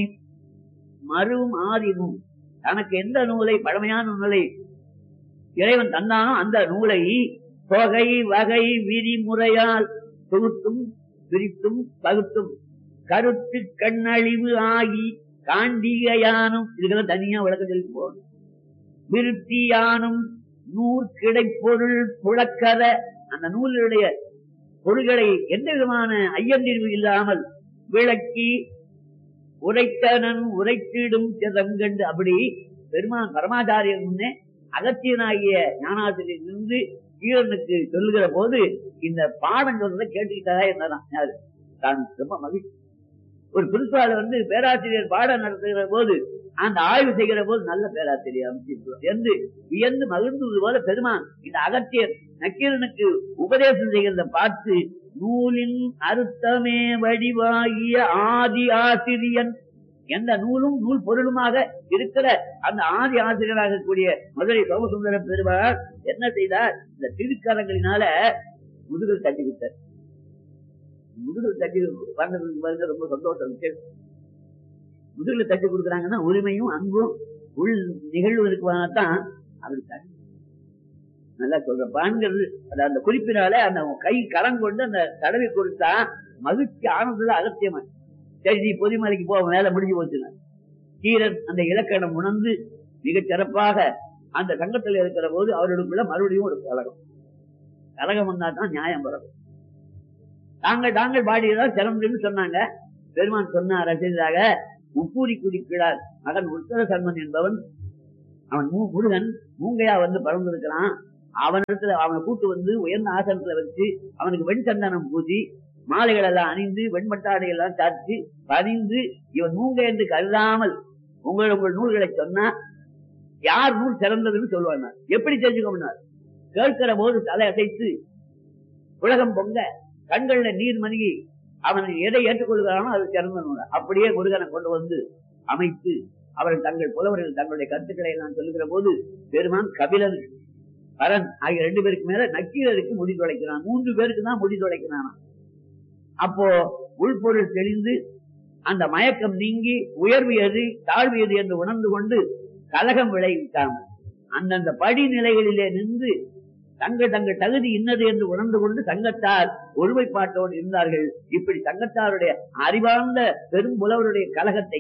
மருவும் ஆதி நூல் தனக்கு எந்த நூலை பழமையான நூலை இறைவன் தந்தானோ அந்த நூலை தொகை வகை விதிமுறையால் தொகுத்தும் பிரித்தும் பகுத்தும் கருத்து கண்ணழிவு ஆகி காண்டிகையானும் இதுக்கெல்லாம் தனியா விளக்கம் சொல்லி போகணும் விருத்தியானும் நூல் கிடைப்பொருள் புழக்கத அந்த நூலுடைய பொருள்களை எந்த விதமான ஐயந்தீர்வு இல்லாமல் விளக்கி உரைத்தனன் உரைத்திடும் சிதங்கண்டு அப்படி பெருமான் பரமாச்சாரியர் முன்னே அகத்தியனாகிய ஞானாசிரியர் இருந்து கீழனுக்கு சொல்லுகிற போது இந்த பாடம் சொல்றதை கேட்டுக்கிட்டதா என்னதான் யாரு தான் ரொம்ப மகிழ்ச்சி ஒரு பிரின்சிபால் வந்து பேராசிரியர் பாடம் நடத்துகிற போது அந்த ஆய்வு செய்கிற போது நல்ல பேராசிரியர் அமைச்சிருக்கிறோம் என்று வியந்து மகிழ்ந்தது போல பெருமான் இந்த அகத்தியர் நக்கீரனுக்கு உபதேசம் செய்கிறத பார்த்து நூலின் அறுத்தமே வடிவாகிய ஆதி ஆசிரியன் எந்த நூலும் நூல் பொருளுமாக இருக்கிற அந்த ஆதி ஆசிரியராக கூடிய மதுரை சோமசுந்தர பெருமாள் என்ன செய்தார் இந்த திருக்கரங்களினால முதுகில் தட்டி விட்டார் முதுகில் தட்டி வந்ததுக்கு பாருங்க ரொம்ப சந்தோஷம் விஷயம். முதுகில் தட்டி கொடுக்குறாங்கன்னா உரிமையும் அன்பும் உள் நிகழ்வு இருக்குவாங்கத்தான் அப்படி தட்டி நல்லா சொல்ற பான்கிறது அது அந்த குறிப்பினால அந்த கை கரம் கொண்டு அந்த தடவி கொடுத்தா மகிழ்ச்சி ஆனந்தத்துல அகத்தியமா சரி நீ பொதிமலைக்கு போ வேலை முடிஞ்சு போச்சுங்க கீரன் அந்த இலக்கணம் உணர்ந்து மிகச் சிறப்பாக அந்த சங்கத்தில் இருக்கிற போது அவர்களுக்குள்ள மறுபடியும் ஒரு கலகம் கலகம் வந்தா தான் நியாயம் வரும் தாங்கள் தாங்கள் பாடியதான் சிறந்ததுன்னு சொன்னாங்க பெருமான் சொன்னார் ரசிகராக உப்பூரி குடிக்கிறார் மகன் உத்தர சர்மன் என்பவன் அவன் மூ- முருகன் மூங்கையா வந்து பறந்திருக்கிறான் அவனிடத்துல அவனை கூட்டு வந்து உயர்ந்த ஆசனத்துல வச்சு அவனுக்கு வெண் சந்தனம் பூசி மாலைகள் எல்லாம் அணிந்து வெண்பட்டாடை எல்லாம் சாத்தி பணிந்து இவன் மூங்கை என்று கருதாமல் உங்கள் உங்கள் நூல்களை சொன்னா யார் நூல் சிறந்ததுன்னு சொல்லுவாங்க எப்படி தெரிஞ்சுக்கணும்னார் கேட்கிற போது தலை அசைத்து உலகம் பொங்க கண்கள்ல நீர் மணிகி அவன் எதை ஏற்றுக்கொள்கிறானோ அது சிறந்த நூல் அப்படியே முருகனை கொண்டு வந்து அமைத்து அவர்கள் தங்கள் புலவர்கள் தங்களுடைய கருத்துக்களை எல்லாம் சொல்லுகிற போது பெருமான் கபிலன் பரன் ஆகிய ரெண்டு பேருக்கு மேல நக்கீரருக்கு முடி தொலைக்கிறான் மூன்று பேருக்கு தான் முடி தொலைக்கிறான் அப்போ உள்பொருள் தெளிந்து அந்த மயக்கம் நீங்கி உயர்வு எது தாழ்வு எது என்று உணர்ந்து கொண்டு கலகம் விளைவிக்காமல் அந்தந்த படிநிலைகளிலே நின்று தங்கள் தங்கள் தகுதி இன்னது என்று உணர்ந்து கொண்டு சங்கத்தார் ஒருமைப்பாட்டோடு இருந்தார்கள் இப்படி சங்கத்தாருடைய அறிவார்ந்த பெரும் புலவருடைய கலகத்தை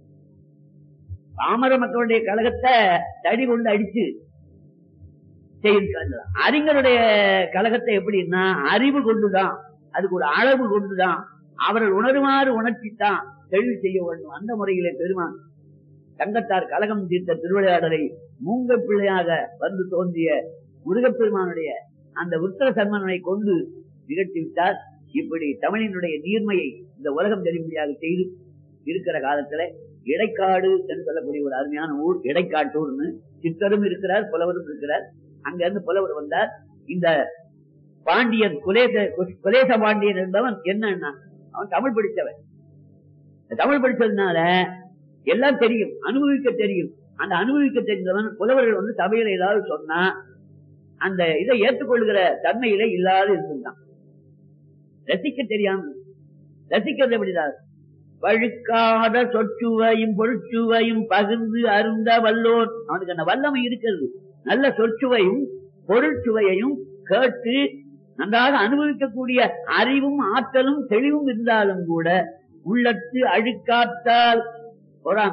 பாமர மக்களுடைய கழகத்தை தடி கொண்டு அடிச்சு செய்திருக்காங்க அறிஞருடைய கழகத்தை எப்படின்னா அறிவு கொண்டுதான் அதுக்கு ஒரு அளவு கொண்டுதான் அவர்கள் உணருமாறு உணர்ச்சித்தான் தெளிவு செய்ய வேண்டும் அந்த முறையிலே பெருமான் தங்கத்தார் கழகம் தீர்த்த திருவிளையாடலை மூங்க பிள்ளையாக வந்து தோன்றிய முருகப்பெருமானுடைய அந்த உத்தர சன்மனை கொண்டு நிகழ்த்தி விட்டார் இப்படி தமிழினுடைய நீர்மையை இந்த உலகம் தெரியும்படியாக செய்து இருக்கிற காலத்துல இடைக்காடு என்று சொல்லக்கூடிய ஒரு அருமையான ஊர் இடைக்காட்டூர்னு சித்தரும் இருக்கிறார் புலவரும் இருக்கிறார் அங்க இருந்து புலவர் வந்தார் இந்த பாண்டியன் குலேச குலேச பாண்டியன் என்பவன் என்னன்னா அவன் தமிழ் படித்தவன் இந்த தமிழ் படிச்சதுனால எல்லாம் தெரியும் அனுபவிக்க தெரியும் அந்த அனுபவிக்க தெரிந்தவன் புலவர்கள் வந்து சபையில ஏதாவது சொன்னா அந்த இதை ஏற்றுக்கொள்கிற தன்மையில இல்லாத இருந்தான் ரசிக்க தெரியாம ரசிக்கிறது எப்படிதான் வழுக்காத சொற்சுவையும் பொருட்சுவையும் பகிர்ந்து அருந்த வல்லோர் அவனுக்கு அந்த வல்லமை இருக்கிறது நல்ல சொற்சுவையும் பொருட்சுவையையும் கேட்டு நன்றாக அனுபவிக்கக்கூடிய அறிவும் ஆற்றலும் தெளிவும் இருந்தாலும் கூட உள்ளத்து அழுக்காத்தால் பொறாமை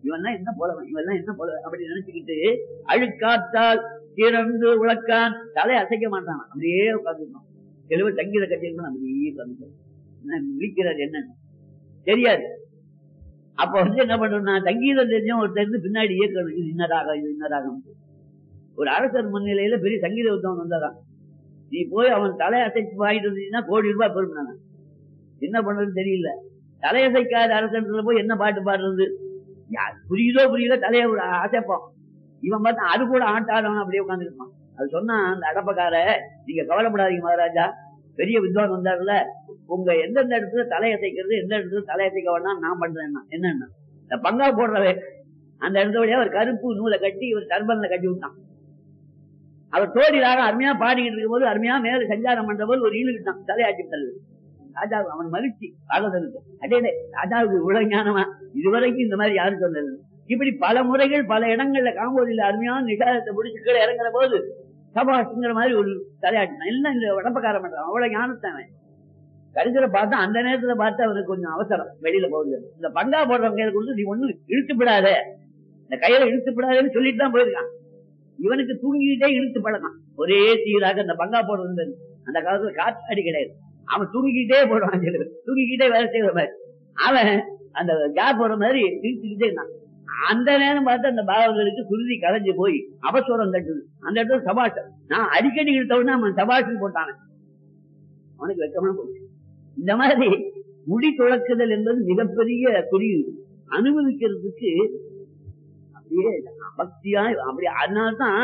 இவன் என்ன போலவன் இவன் என்ன போல அப்படி நினைச்சுக்கிட்டு அழுக்காத்தால் திறந்து உழக்கான் தலை அசைக்க மாட்டான் அப்படியே உட்காந்துருக்கான் தெளிவு சங்கீத கட்டியிருக்கான் அப்படியே உட்காந்துருக்கான் விழிக்கிறார் என்ன தெரியாது அப்ப வந்து என்ன பண்ணணும்னா சங்கீதம் தெரிஞ்சவன் ஒருத்தர் இருந்து பின்னாடி இயக்கணும் இது இன்னதாக இது இன்னதாகும் ஒரு அரசர் முன்னிலையில பெரிய சங்கீத உத்தவன் வந்தாராம் நீ போய் அவன் தலை அசைச்சு வாங்கிட்டு வந்தீங்கன்னா கோடி ரூபாய் பெருமினாங்க என்ன பண்றதுன்னு தெரியல தலையசைக்காத அரசத்துல போய் என்ன பாட்டு பாடுறது யார் புரியுதோ புரியுதோ தலையை ஒரு அசைப்போம் இவன் பார்த்தா அது கூட ஆட்டாதவன் அப்படியே உட்காந்துருப்பான் அது சொன்னா அந்த அடப்பக்கார நீங்க கவலைப்படாதீங்க மகாராஜா பெரிய வித்வான் வந்தாருல உங்க எந்தெந்த இடத்துல தலையசைக்கிறது எந்த இடத்துல தலையசைக்க வேணாம் நான் பண்றேன்னா என்னன்னா இந்த பங்கா போடுறவன் அந்த இடத்துல வழியா ஒரு கருப்பு நூலை கட்டி ஒரு டர்பன்ல கட்டி விட்டான் அவர் தோழிலாக அருமையா பாடிக்கிட்டு இருக்கும் போது அருமையா மேல சஞ்சாரம் பண்ற போது ஒரு ஈழுகிட்டான் தலையாட்டி தள்ளு ராஜா அவன் மகிழ்ச்சி பாகவதனுக்கு அடே டே, ராஜாவுக்கு இவ்வளவு ஞானமா இதுவரைக்கும் இந்த மாதிரி யாரும் சொன்னது இல்ல. இப்படி பல முறைகள் பல இடங்கள்ல காம்போதியில அருமையான நிகாரத்தை பிடிச்சு கீழே இறங்குற போது சபாஷுங்கிற மாதிரி ஒரு தலையாட்டினான் எல்லாம் இந்த உடம்பக்காரன் பண்றான் அவ்வளவு ஞானத்தை அவன் கடைசியில பார்த்தா அந்த நேரத்துல பார்த்து அவனுக்கு கொஞ்சம் அவசரம் வெளியில போகுது இந்த பங்கா போடுறவங்க கையில கொடுத்து நீ ஒண்ணு இழுத்து விடாத இந்த கையில இழுத்து விடாதேன்னு சொல்லிட்டு தான் போயிருக்கான் இவனுக்கு தூங்கிக்கிட்டே இழுத்து பழக்கம் ஒரே சீராக அந்த பங்கா போடுறது அந்த காலத்துல காற்று அடி கிடையாது அவன் தூங்கிக்கிட்டே போடுவான் சிலர். தூங்கிக்கிட்டே வேலை செய்யற மாதிரி அவன் அந்த கேப் போற மாதிரி இழுத்துக்கிட்டே இருந்தான் அந்த நேரம் பார்த்து அந்த பாவங்களுக்கு சுருதி கலைஞ்சு போய் அவசரம் தட்டுது அந்த இடத்துல சபாஷ் நான் அடிக்கடி இழுத்த உடனே அவன் சபாஷன் போட்டானே அவனுக்கு வெக்கமா போச்சு இந்த மாதிரி முடி துளக்குதல் என்பது மிகப்பெரிய குறியீடு அனுபவிக்கிறதுக்கு அப்படியே பக்தியா அப்படி அதனால்தான்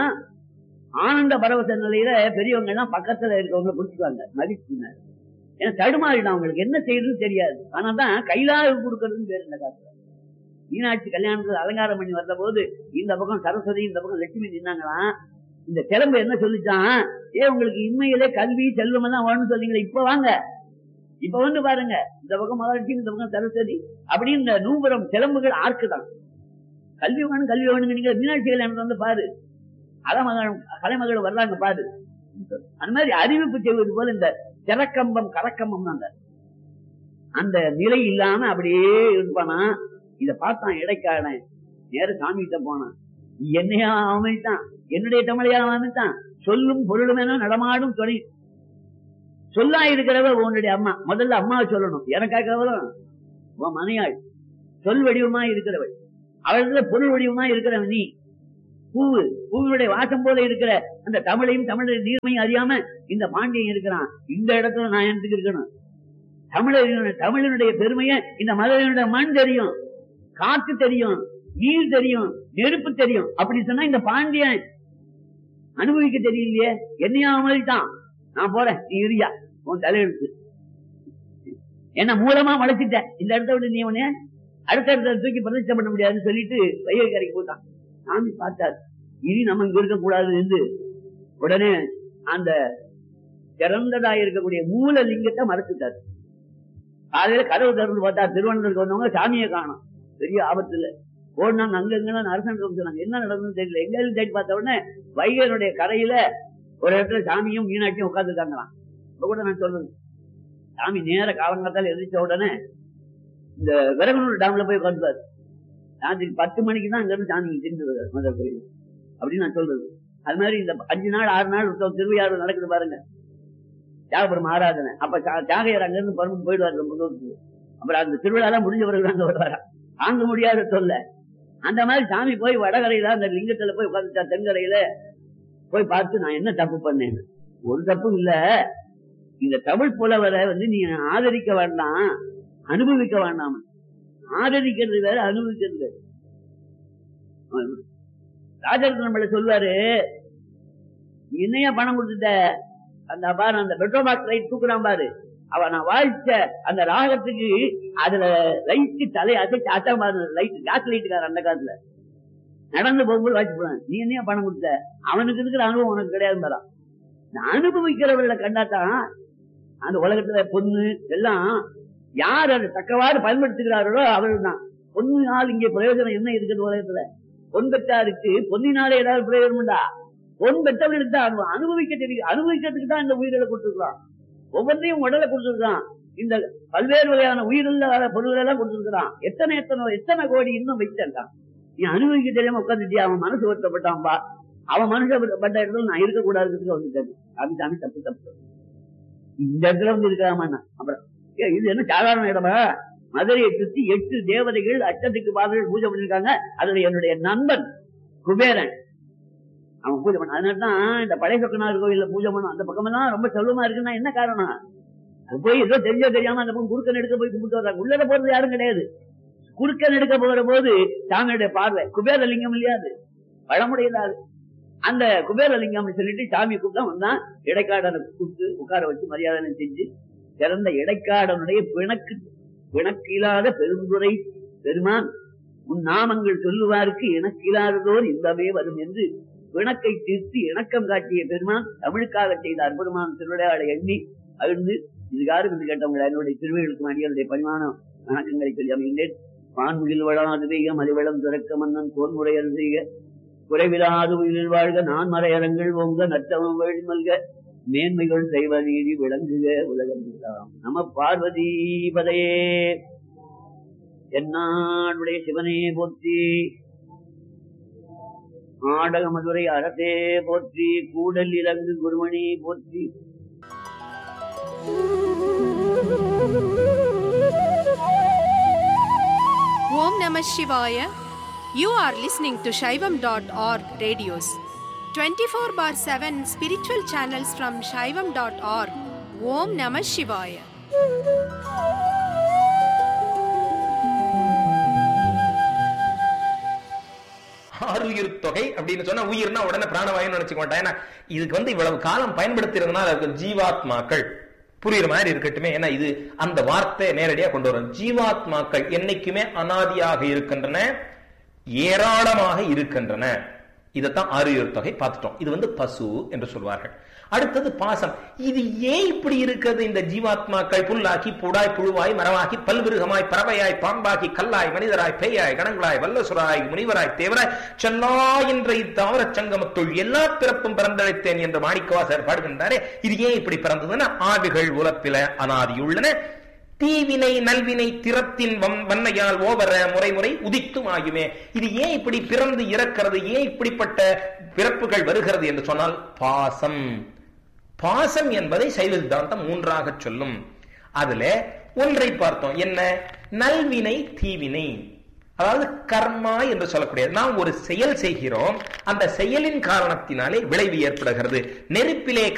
ஆனந்த பரவச நிலையில பெரியவங்க எல்லாம் பக்கத்துல இருக்கவங்க பிடிச்சுக்குவாங்க மகிழ்ச்சினார் ஏன்னா தடுமாறிடும் அவங்களுக்கு என்ன செய்யறதுன்னு தெரியாது ஆனாதான் கைலாக கொடுக்கறதுன்னு பேர் இந்த காலத்துல மீனாட்சி கல்யாணத்துல அலங்காரம் பண்ணி வந்த போது இந்த பக்கம் சரஸ்வதி இந்த பக்கம் லட்சுமி நின்னாங்களாம் இந்த கிளம்பு என்ன சொல்லிச்சான் ஏ உங்களுக்கு இன்மையிலே கல்வி செல்வம் எல்லாம் வேணும்னு சொன்னீங்களே இப்ப வாங்க இப்ப வந்து பாருங்க இந்த பக்கம் மகாலட்சுமி இந்த பக்கம் சரஸ்வதி அப்படின்னு இந்த நூபுரம் சிலம்புகள் ஆர்க்குதான் கல்வி வேணும் கல்வி வேணுங்க நீங்க மீனாட்சி கல்யாணம் வந்து பாரு அலமகள் கலைமகள் வர்றாங்க பாரு அந்த மாதிரி அறிவிப்பு செய்வது போல இந்த திறக்கம்பம் கரக்கம்பம் அந்த அந்த நிலை இல்லாம அப்படியே இருப்பானா இத பார்த்தான் இடைக்காரன் நேர சாமி கிட்ட போனான் என்னையா அமைத்தான் என்னுடைய தமிழையா அமைத்தான் சொல்லும் பொருளும் என நடமாடும் துணை சொல்லா இருக்கிறவ உன்னுடைய அம்மா முதல்ல அம்மாவை சொல்லணும் எனக்காகவளும் உன் மனையாள் சொல் வடிவமா இருக்கிறவள் அவளத்துல பொருள் வடிவமா இருக்கிறவன் நீ பூவு பூவினுடைய வாசம் போல இருக்கிற அந்த தமிழையும் தமிழர் நீர்மையும் அறியாம இந்த பாண்டியன் இருக்கிறான் இந்த இடத்துல நான் எனக்கு இருக்கணும் தமிழர் தமிழனுடைய பெருமையை இந்த மதுரையினுடைய மண் தெரியும் காற்று தெரியும் நீர் தெரியும் நெருப்பு தெரியும் அப்படி சொன்னா இந்த பாண்டியன் அனுபவிக்க தெரியலையே என்னையா மாதிரி தான் நான் போறேன் நீ இரியா உன் தலையெழுத்து என்ன மூலமா வளைச்சிட்ட இந்த இடத்த விட்டு நீ உன்ன அடுத்த இடத்துல தூக்கி பிரதிஷ்டை பண்ண முடியாதுன்னு சொல்லிட்டு வைகை கரைக்கு போட்டான் சாமி பார்த்தார் இனி நம்ம இங்க இருக்க கூடாது என்று உடனே அந்த திறந்ததா இருக்கக்கூடிய மூல லிங்கத்தை மறைச்சிட்டார் காலையில கதவு திறந்து பார்த்தா திருவனந்தபுரத்துக்கு வந்தவங்க சாமியை காணும் பெரிய ஆபத்துல ஓடினாங்க அங்க எங்க அரசன் சொன்னாங்க என்ன நடந்ததுன்னு தெரியல எங்க தேடி பார்த்த உடனே வைகையனுடைய கரையில ஒரு இடத்துல சாமியும் மீனாட்சியும் உட்காந்துருக்காங்களாம் இப்ப கூட நான் சொல்றது சாமி நேர காலங்காத்தால எதிர்த்த உடனே இந்த விறகுனூர் டேம்ல போய் உட்காந்துப்பாரு ராத்திரி பத்து மணிக்கு தான் அங்க இருந்து சாமி திரும்பி வருவார் மதுரை கோயில் அப்படின்னு நான் சொல்றது அது மாதிரி இந்த அஞ்சு நாள் ஆறு நாள் உற்சவம் திருவையாறு நடக்குது பாருங்க தியாகபுரம் ஆராதனை அப்ப சா- தியாகையர் அங்க இருந்து பரம போயிடுவார் ரொம்ப தூரத்துக்கு அப்புறம் அந்த திருவிழா முடிஞ்ச பிறகு அங்க வருவாரா தாங்க முடியாத சொல்ல அந்த மாதிரி சாமி போய் வடகரையில அந்த லிங்கத்துல போய் உட்காந்துட்டா தென்கரையில போய் பார்த்து நான் என்ன தப்பு பண்ணேன் ஒரு தப்பும் இல்ல இந்த தமிழ் புலவரை வந்து நீ ஆதரிக்க வேண்டாம் அனுபவிக்க வேண்டாம் ஆதரிக்கிறது வேற அனுபவிக்கிறது வேற ராஜரத்ன நம்மள சொல்லுவாரு "நீ என்னையா பணம் கொடுத்துட்ட அந்த பாரு அந்த பெட்ரோல் பாக்ஸ் லைட் தூக்குறான் பாரு அவன் நான் வாழ்த்த அந்த ராகத்துக்கு அதுல லைட்டு தலை அசைச்சு அட்டம் பாரு லைட் காசு லைட்டுக்கார அந்த காலத்துல நடந்து போகும்போது வாட்சி போறான் நீ என்னையா பணம் கொடுத்த அவனுக்கு இருக்கிற அனுபவம் உனக்கு கிடையாது பாரா நான் அனுபவிக்கிறவர்களை கண்டாதான் அந்த உலகத்துல பொண்ணு எல்லாம் யார் அதை தக்கவாறு பயன்படுத்துகிறார்களோ அவர்கள் தான் பொண்ணினால் இங்கே பிரயோஜனம் என்ன இருக்குது உலகத்துல பொன் பெற்றாருக்கு பொன்னினாலே ஏதாவது பிரயோஜனம் உண்டா பொன் பெற்றவர்களுக்கு தான் அனுபவம் அனுபவிக்க தெரியும் அனுபவிக்கிறதுக்கு தான் இந்த உயிர்களை கொடுத்துருக்கான் ஒவ்வொன்றையும் உடலை கொடுத்துருக்கான் இந்த பல்வேறு வகையான உயிருள்ள பொருள்களை எல்லாம் கொடுத்துருக்கான் எத்தனை எத்தனை எத்தனை கோடி இன்னும் வைத்திருக்கான் நீ அனுபவிக்க தெரியாம உட்காந்துட்டியா அவன் மனசு வருத்தப்பட்டான்பா அவன் மனசு பட்ட இடத்துல நான் இருக்கக்கூடாதுன்னு வந்துட்டாரு அது சாமி தப்பு தப்பு இந்த இடத்துல வந்து இருக்காம அப்புறம் ஏய், இது என்ன சாதாரண இடமா மதுரையை சுத்தி எட்டு தேவதைகள் அச்சத்துக்கு பாதர்கள் பூஜை பண்ணிருக்காங்க அதுல என்னுடைய நண்பன் குபேரன் அவன் பூஜை பண்ண அதனாலதான் இந்த பழைய சொக்கனார் கோயில்ல பூஜை பண்ண அந்த பக்கமெல்லாம் ரொம்ப செல்வமா இருக்குன்னா என்ன காரணம் அது போய் ஏதோ தெரிஞ்சோ தெரியாம அந்த பக்கம் குறுக்கன் எடுக்க போய் கும்பிட்டு வர்றாங்க உள்ளத போறது யாரும் கிடையாது குறுக்கன் எடுக்க போற போது சாமியுடைய பார்வை குபேரலிங்கம் இல்லையா அது பழமுடையதா அது அந்த குபேரலிங்கம்னு சொல்லிட்டு சாமி கூப்பிட்டா வந்தா இடைக்காடனை கூப்பிட்டு உட்கார வச்சு மரியாதை செஞ்சு சிறந்த இடைக்காடனுடைய பிணக்கு பிணக்கில்லாத பெருந்துரை பெருமான் உன் நாமங்கள் சொல்லுவாருக்கு இணக்கில்லாததோர் இன்பமே வரும் என்று பிணக்கை தீர்த்து இணக்கம் காட்டிய பெருமான் தமிழுக்காக செய்த அற்புதமான திருவிளையாடை எண்ணி அழுந்து இதுகாரும் என்று கேட்டவங்க என்னுடைய திருவிகளுக்கு அடியனுடைய பரிமாண வணக்கங்களை சொல்லி அமைந்தேன் வான்முகில் வளாது பெய்ய மலிவளம் திறக்க மன்னன் தோன்முறையல் செய்ய குறைவிலாது உயிரில் வாழ்க நான் மறையரங்கள் ஓங்க நற்றவம் வழி மல்க மேன்மைகள் செய்வ நீதி விளங்குக உலகம் எல்லாம் நம பார்வதி பதையே என்னாடுடைய சிவனே போற்றி ஆடக மதுரை அரசே போற்றி கூடல் இலங்கு குருமணி போற்றி Om Namah Shivaya. You are listening to Shaivam.org radios. 24 bar 7 spiritual channels from Shaivam.org. Om Namah Shivaya. ஆறுயிர் தொகை அப்படின்னு சொன்னா உயிர்னா உடனே பிராணவாயுன்னு நினைச்சுக்க மாட்டேன் ஏன்னா இதுக்கு வந்து இவ்வளவு காலம் பயன்படுத்திருந்தனால அதுக்கு ஜீவாத்மாக்கள் புரியுற மாதிரி இருக்கட்டுமே ஏன்னா இது அந்த வார்த்தை நேரடியா கொண்டு வரும் ஜீவாத்மாக்கள் என்னைக்குமே அனாதியாக இருக்கின்றன ஏராளமாக இருக்கின்றன இதைத்தான் ஆறுயிர் தொகை பார்த்துட்டோம் இது வந்து பசு என்று சொல்வார்கள் அடுத்தது பாசம் இது ஏன் இப்படி இருக்கிறது இந்த ஜீவாத்மாக்கள் புல்லாக்கி பூடாய் புழுவாய் மரமாகி பல்விருகமாய் பறவையாய் பாம்பாகி கல்லாய் மனிதராய் பேயாய் கணங்களாய் வல்லசுராய் முனிவராய் தேவராய் செல்லா என்ற இத்தாவர சங்கமத்துள் எல்லா பிறப்பும் பிறந்தழைத்தேன் என்று மாணிக்கவாசர் பாடுகின்றாரே இது ஏன் இப்படி பிறந்ததுன்னா ஆவிகள் உலப்பில அனாதியுள்ளன தீவினை நல்வினை திறத்தின் வம்- வன்மையால் ஓவர முறை முறை உதித்தும் ஆயுமே இது ஏன் இப்படி பிறந்து இறக்கிறது ஏன் இப்படிப்பட்ட பிறப்புகள் வருகிறது என்று சொன்னால் பாசம் பாசம் என்பதை சைவ சித்தாந்தம் மூன்றாக சொல்லும் அதுல ஒன்றை பார்த்தோம் என்ன நல்வினை தீவினை அதாவது கர்மா என்று சொல்லக்கூடியது நாம் ஒரு செயல் செய்கிறோம் அந்த செயலின் காரணத்தினாலே விளைவு ஏற்படுகிறது நெருப்பிலே